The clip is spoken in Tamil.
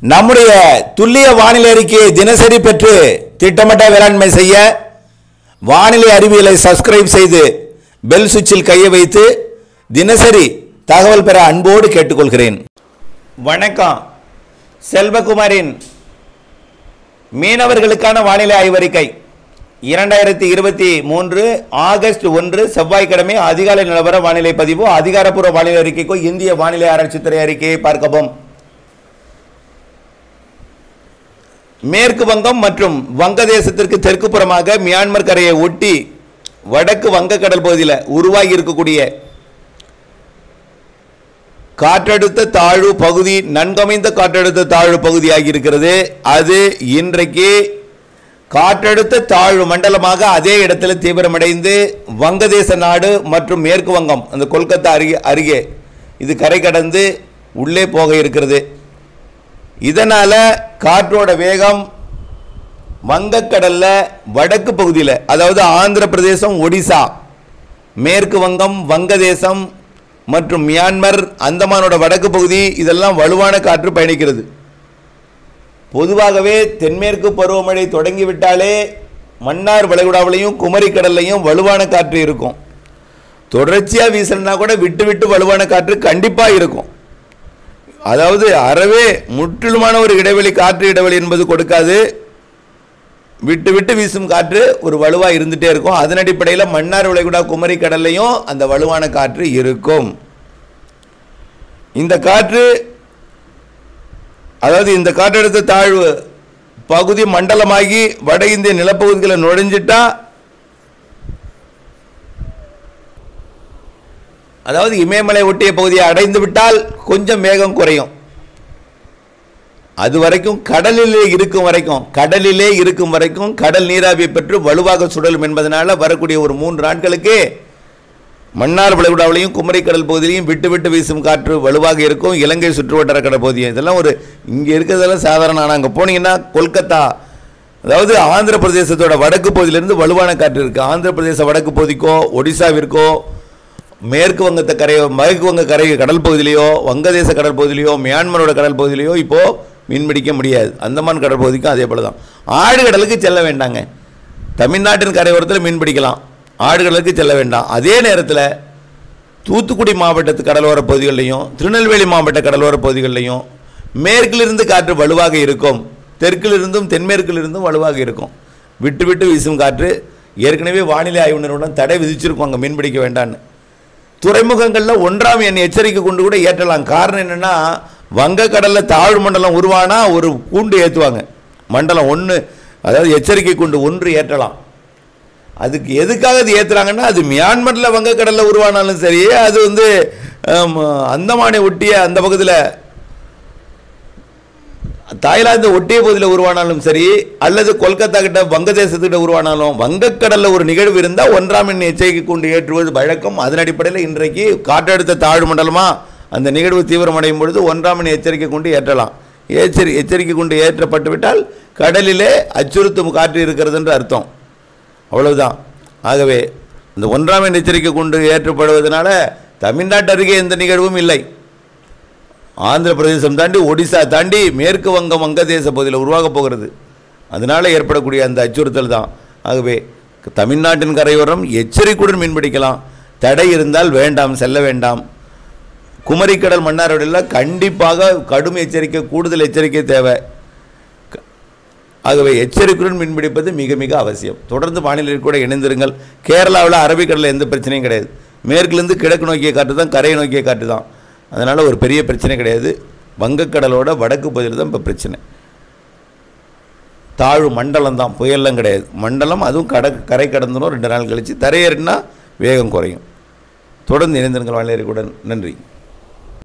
நம்முடைய துல்லிய வானிலை அறிக்கையை தினசரி பெற்று திட்டமிட்ட வேளாண்மை செய்ய வானிலை அறிவியலை சப்ஸ்கிரைப் செய்து பெல் சுவிட்சில் கையை வைத்து தினசரி தகவல் பெற அன்போடு கேட்டுக்கொள்கிறேன் வணக்கம் செல்வகுமாரின் மீனவர்களுக்கான வானிலை ஆய்வறிக்கை இரண்டாயிரத்தி இருபத்தி மூன்று ஆகஸ்ட் ஒன்று செவ்வாய்க்கிழமை அதிகாலை நிலவர வானிலை பதிவு அதிகாரப்பூர்வ வானிலை அறிக்கைக்கோ இந்திய வானிலை ஆராய்ச்சித்துறை அறிக்கையை பார்க்கவும் மேற்கு வங்கம் மற்றும் வங்கதேசத்திற்கு தெற்கு புறமாக மியான்மர் கரையை ஒட்டி வடக்கு வங்கக்கடல் பகுதியில் உருவாகி இருக்கக்கூடிய காற்றழுத்த தாழ்வு பகுதி நன்கமைந்த காற்றழுத்த தாழ்வு பகுதியாகி இருக்கிறது அது இன்றைக்கு காற்றழுத்த தாழ்வு மண்டலமாக அதே இடத்துல தீவிரமடைந்து வங்கதேச நாடு மற்றும் மேற்கு வங்கம் அந்த கொல்கத்தா அருகே அருகே இது கரை கடந்து உள்ளே போக இருக்கிறது இதனால காற்றோட வேகம் வங்கக்கடல்ல வடக்கு பகுதியில் அதாவது ஆந்திர பிரதேசம் ஒடிசா மேற்கு வங்கம் வங்கதேசம் மற்றும் மியான்மர் அந்தமானோட வடக்கு பகுதி இதெல்லாம் வலுவான காற்று பயணிக்கிறது பொதுவாகவே தென்மேற்கு பருவமழை தொடங்கிவிட்டாலே மன்னார் வளைகுடாவிலையும் குமரி கடல்லையும் வலுவான காற்று இருக்கும் தொடர்ச்சியாக வீசணும்னா கூட விட்டு விட்டு வலுவான காற்று கண்டிப்பாக இருக்கும் அதாவது அறவே முற்றிலுமான ஒரு இடைவெளி காற்று இடைவெளி என்பது கொடுக்காது விட்டு விட்டு வீசும் காற்று ஒரு வலுவாக இருந்துகிட்டே இருக்கும் அதன் அடிப்படையில் மன்னார் விளைகுடா குமரி கடல்லையும் அந்த வலுவான காற்று இருக்கும் இந்த காற்று அதாவது இந்த காற்றழுத்த தாழ்வு பகுதி மண்டலமாகி வட இந்திய நிலப்பகுதிகளை நுழைஞ்சிட்டா அதாவது இமயமலை ஒட்டிய பகுதியை அடைந்து விட்டால் கொஞ்சம் மேகம் குறையும் அது வரைக்கும் கடலிலே இருக்கும் வரைக்கும் கடலிலே இருக்கும் வரைக்கும் கடல் நீராவியை பெற்று வலுவாக சுடலும் என்பதனால வரக்கூடிய ஒரு மூன்று நாட்களுக்கு மன்னார் விளைகுடாவிலையும் குமரி கடல் பகுதியிலையும் விட்டு விட்டு வீசும் காற்று வலுவாக இருக்கும் இலங்கை சுற்றுவட்டார கடல் பகுதியும் இதெல்லாம் ஒரு இங்கே இருக்கிறதெல்லாம் சாதாரண ஆனால் அங்கே போனீங்கன்னா கொல்கத்தா அதாவது ஆந்திர பிரதேசத்தோட வடக்கு பகுதியிலிருந்து வலுவான காற்று இருக்குது ஆந்திர பிரதேச வடக்கு பகுதிக்கோ ஒடிசாவிற்கோ மேற்கு வங்கத்தை கரை மேற்கு வங்க கரை கடல் பகுதியிலையோ வங்கதேச கடல் பகுதியிலையோ மியான்மரோட கடல் பகுதியிலையோ இப்போது மீன்பிடிக்க முடியாது அந்தமான் கடல் பகுதிக்கும் அதே போல தான் ஆழ்கடலுக்கு செல்ல வேண்டாங்க தமிழ்நாட்டின் கரையோரத்தில் மீன் பிடிக்கலாம் ஆழ்கடலுக்கு செல்ல வேண்டாம் அதே நேரத்தில் தூத்துக்குடி மாவட்டத்து கடலோர பகுதிகளிலையும் திருநெல்வேலி மாவட்ட கடலோர பகுதிகளிலையும் மேற்கிலிருந்து காற்று வலுவாக இருக்கும் தெற்கிலிருந்தும் தென்மேற்கிலிருந்தும் வலுவாக இருக்கும் விட்டு விட்டு வீசும் காற்று ஏற்கனவே வானிலை ஆய்வு நிறுவனம் தடை விதிச்சிருக்கோம் அங்கே மீன்பிடிக்க வேண்டான்னு துறைமுகங்களில் ஒன்றாம் எண் எச்சரிக்கை கொண்டு கூட ஏற்றலாம் காரணம் என்னென்னா வங்கக்கடலில் தாழ்வு மண்டலம் உருவானா ஒரு கூண்டு ஏற்றுவாங்க மண்டலம் ஒன்று அதாவது எச்சரிக்கை கொண்டு ஒன்று ஏற்றலாம் அதுக்கு எதுக்காக அது ஏற்றுறாங்கன்னா அது மியான்மரில் வங்கக்கடலில் உருவானாலும் சரி அது வந்து ஆம், அந்தமானை ஒட்டிய அந்த பக்கத்தில் தாய்லாந்து ஒட்டிய பகுதியில் உருவானாலும் சரி அல்லது கொல்கத்தா கிட்ட வங்கதேசத்துக்கிட்ட உருவானாலும் வங்கக்கடலில் ஒரு நிகழ்வு இருந்தால் ஒன்றாம் எண் எச்சரிக்கை கொண்டு ஏற்றுவது வழக்கம் அதன் அடிப்படையில் இன்றைக்கு காற்றழுத்த தாழ்வு மண்டலமாக அந்த நிகழ்வு தீவிரமடையும் பொழுது ஒன்றாம் எண் எச்சரிக்கை கொண்டு ஏற்றலாம் எச்சரி எச்சரிக்கை கொண்டு ஏற்றப்பட்டு விட்டால் கடலிலே அச்சுறுத்தும் காற்று இருக்கிறது என்று அர்த்தம் அவ்வளவுதான் ஆகவே இந்த ஒன்றாம் எண் எச்சரிக்கை கொண்டு ஏற்றப்படுவதனால தமிழ்நாட்டு அருகே எந்த நிகழ்வும் இல்லை ஆந்திர பிரதேசம் தாண்டி ஒடிசா தாண்டி மேற்கு வங்கம் வங்கதேச பகுதியில் உருவாகப் போகிறது அதனால் ஏற்படக்கூடிய அந்த அச்சுறுத்தல் தான் ஆகவே தமிழ்நாட்டின் கரையோரம் எச்சரிக்கையுடன் மீன்பிடிக்கலாம் தடை இருந்தால் வேண்டாம் செல்ல வேண்டாம் குமரிக்கடல் மன்னார்வடியில் கண்டிப்பாக கடும் எச்சரிக்கை கூடுதல் எச்சரிக்கை தேவை க- ஆகவே எச்சரிக்கையுடன் மீன்பிடிப்பது மிக மிக அவசியம் தொடர்ந்து வானிலை கூட இணைந்திருங்கள் கேரளாவில் அரபிக்கடலில் எந்த பிரச்சனையும் கிடையாது மேற்குலேருந்து கிழக்கு நோக்கிய காற்று தான் கரையை நோக்கிய காற்று தான் அதனால் ஒரு பெரிய பிரச்சனை கிடையாது வங்கக்கடலோட வடக்கு பகுதியில் தான் இப்போ பிரச்சனை தாழ்வு மண்டலம் தான் புயல்லாம் கிடையாது மண்டலம் அதுவும் கட கரை கடந்துடும் ரெண்டு நாள் கழித்து தரையேறினா வேகம் குறையும் தொடர்ந்து இணைந்திருங்கள் வானிலை கூட நன்றி